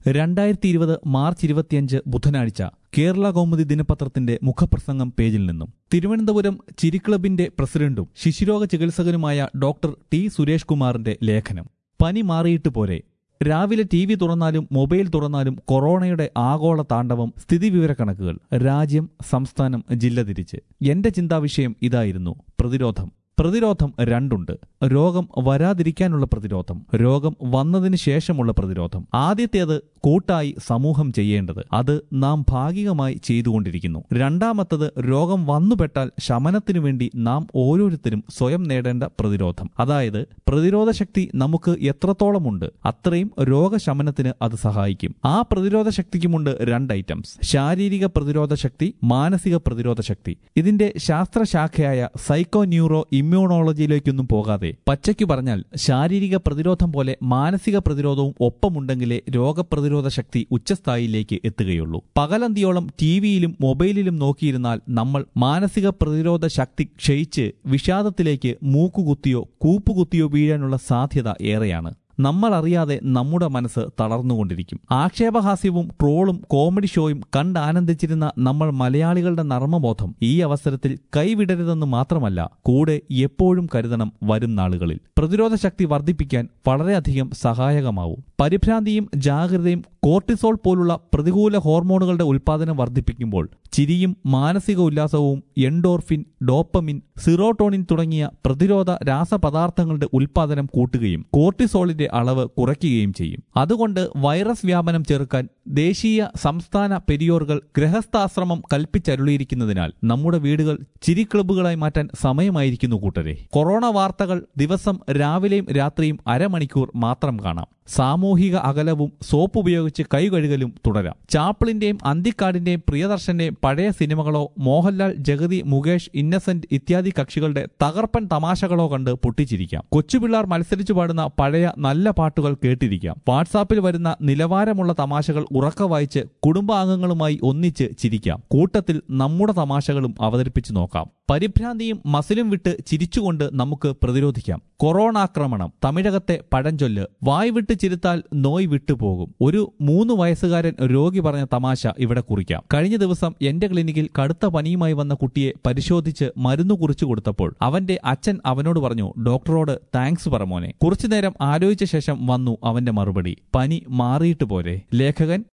രണ്ടായിരത്തി ഇരുപത് മാർച്ച് ഇരുപത്തിയഞ്ച് ബുധനാഴ്ച കേരള കൗമുദി ദിനപത്രത്തിന്റെ മുഖപ്രസംഗം പേജിൽ നിന്നും തിരുവനന്തപുരം ചിരിക്ലബിന്റെ പ്രസിഡന്റും ശിശുരോഗ ചികിത്സകനുമായ ഡോക്ടർ ടി സുരേഷ് കുമാറിന്റെ ലേഖനം പനി മാറിയിട്ട് പോരെ രാവിലെ ടി വി തുറന്നാലും മൊബൈൽ തുറന്നാലും കൊറോണയുടെ ആഗോള താണ്ഡവം സ്ഥിതിവിവരക്കണക്കുകൾ രാജ്യം സംസ്ഥാനം ജില്ല തിരിച്ച് എന്റെ ചിന്താവിഷയം ഇതായിരുന്നു പ്രതിരോധം പ്രതിരോധം രണ്ടുണ്ട് രോഗം വരാതിരിക്കാനുള്ള പ്രതിരോധം രോഗം വന്നതിന് ശേഷമുള്ള പ്രതിരോധം ആദ്യത്തേത് കൂട്ടായി സമൂഹം ചെയ്യേണ്ടത് അത് നാം ഭാഗികമായി ചെയ്തുകൊണ്ടിരിക്കുന്നു രണ്ടാമത്തത് രോഗം വന്നുപെട്ടാൽ ശമനത്തിനു വേണ്ടി നാം ഓരോരുത്തരും സ്വയം നേടേണ്ട പ്രതിരോധം അതായത് പ്രതിരോധ ശക്തി നമുക്ക് എത്രത്തോളമുണ്ട് അത്രയും രോഗശമനത്തിന് അത് സഹായിക്കും ആ പ്രതിരോധ ശക്തിക്കുമുണ്ട് രണ്ട് ഐറ്റംസ് ശാരീരിക പ്രതിരോധ ശക്തി മാനസിക പ്രതിരോധ ശക്തി ഇതിന്റെ ശാസ്ത്രശാഖയായ സൈക്കോ ന്യൂറോ ഇമ്മ്യൂണോളജിയിലേക്കൊന്നും പോകാതെ പച്ചയ്ക്ക് പറഞ്ഞാൽ ശാരീരിക പ്രതിരോധം പോലെ മാനസിക പ്രതിരോധവും ഒപ്പമുണ്ടെങ്കിലേ രോഗപ്രതിരോധ ശക്തി ഉച്ചസ്ഥായിയിലേക്ക് എത്തുകയുള്ളൂ പകലന്തിയോളം ടിവിയിലും മൊബൈലിലും നോക്കിയിരുന്നാൽ നമ്മൾ മാനസിക പ്രതിരോധ ശക്തി ക്ഷയിച്ച് വിഷാദത്തിലേക്ക് മൂക്കുകുത്തിയോ കൂപ്പുകുത്തിയോ വീഴാനുള്ള സാധ്യത ഏറെയാണ് നമ്മൾ അറിയാതെ നമ്മുടെ മനസ്സ് തളർന്നുകൊണ്ടിരിക്കും ആക്ഷേപഹാസ്യവും ട്രോളും കോമഡി ഷോയും കണ്ടാനന്ദിച്ചിരുന്ന നമ്മൾ മലയാളികളുടെ നർമ്മബോധം ഈ അവസരത്തിൽ കൈവിടരുതെന്ന് മാത്രമല്ല കൂടെ എപ്പോഴും കരുതണം വരും നാളുകളിൽ പ്രതിരോധ ശക്തി വർദ്ധിപ്പിക്കാൻ വളരെയധികം സഹായകമാവും പരിഭ്രാന്തിയും ജാഗ്രതയും കോർട്ടിസോൾ പോലുള്ള പ്രതികൂല ഹോർമോണുകളുടെ ഉൽപ്പാദനം വർദ്ധിപ്പിക്കുമ്പോൾ ചിരിയും മാനസിക ഉല്ലാസവും എൻഡോർഫിൻ ഡോപ്പമിൻ സിറോട്ടോണിൻ തുടങ്ങിയ പ്രതിരോധ രാസപദാർത്ഥങ്ങളുടെ ഉൽപ്പാദനം കൂട്ടുകയും കോർട്ടിസോളിന്റെ അളവ് കുറയ്ക്കുകയും ചെയ്യും അതുകൊണ്ട് വൈറസ് വ്യാപനം ചെറുക്കാൻ ദേശീയ സംസ്ഥാന പെരിയോറുകൾ ഗൃഹസ്ഥാശ്രമം കൽപ്പിച്ചരുളിയിരിക്കുന്നതിനാൽ നമ്മുടെ വീടുകൾ ചിരി ക്ലബ്ബുകളായി മാറ്റാൻ സമയമായിരിക്കുന്നു കൂട്ടരെ കൊറോണ വാർത്തകൾ ദിവസം രാവിലെയും രാത്രിയും അരമണിക്കൂർ മാത്രം കാണാം സാമൂഹിക അകലവും സോപ്പ് ഉപയോഗിച്ച് കൈ കഴുകലും തുടരാം ചാപ്പിളിന്റെയും അന്തിക്കാടിന്റെയും പ്രിയദർശന്റെയും പഴയ സിനിമകളോ മോഹൻലാൽ ജഗതി മുകേഷ് ഇന്നസെന്റ് ഇത്യാദി കക്ഷികളുടെ തകർപ്പൻ തമാശകളോ കണ്ട് പൊട്ടിച്ചിരിക്കാം കൊച്ചുപിള്ളാർ മത്സരിച്ചു പാടുന്ന പഴയ നല്ല പാട്ടുകൾ കേട്ടിരിക്കാം വാട്സാപ്പിൽ വരുന്ന നിലവാരമുള്ള തമാശകൾ ഉറക്ക വായിച്ച് കുടുംബാംഗങ്ങളുമായി ഒന്നിച്ച് ചിരിക്കാം കൂട്ടത്തിൽ നമ്മുടെ തമാശകളും അവതരിപ്പിച്ചു നോക്കാം പരിഭ്രാന്തിയും മസിലും വിട്ട് ചിരിച്ചുകൊണ്ട് നമുക്ക് പ്രതിരോധിക്കാം കൊറോണാക്രമണം തമിഴകത്തെ പഴഞ്ചൊല്ല് വായ് വിട്ട് ചിരിത്താൽ നോയ് വിട്ടുപോകും ഒരു മൂന്ന് വയസ്സുകാരൻ രോഗി പറഞ്ഞ തമാശ ഇവിടെ കുറിക്കാം കഴിഞ്ഞ ദിവസം എന്റെ ക്ലിനിക്കിൽ കടുത്ത പനിയുമായി വന്ന കുട്ടിയെ പരിശോധിച്ച് മരുന്ന് കുറിച്ചു കൊടുത്തപ്പോൾ അവന്റെ അച്ഛൻ അവനോട് പറഞ്ഞു ഡോക്ടറോട് താങ്ക്സ് പറ മോനെ കുറച്ചുനേരം ആലോചിച്ച ശേഷം വന്നു അവന്റെ മറുപടി പനി മാറിയിട്ട് പോരെ ലേഖകൻ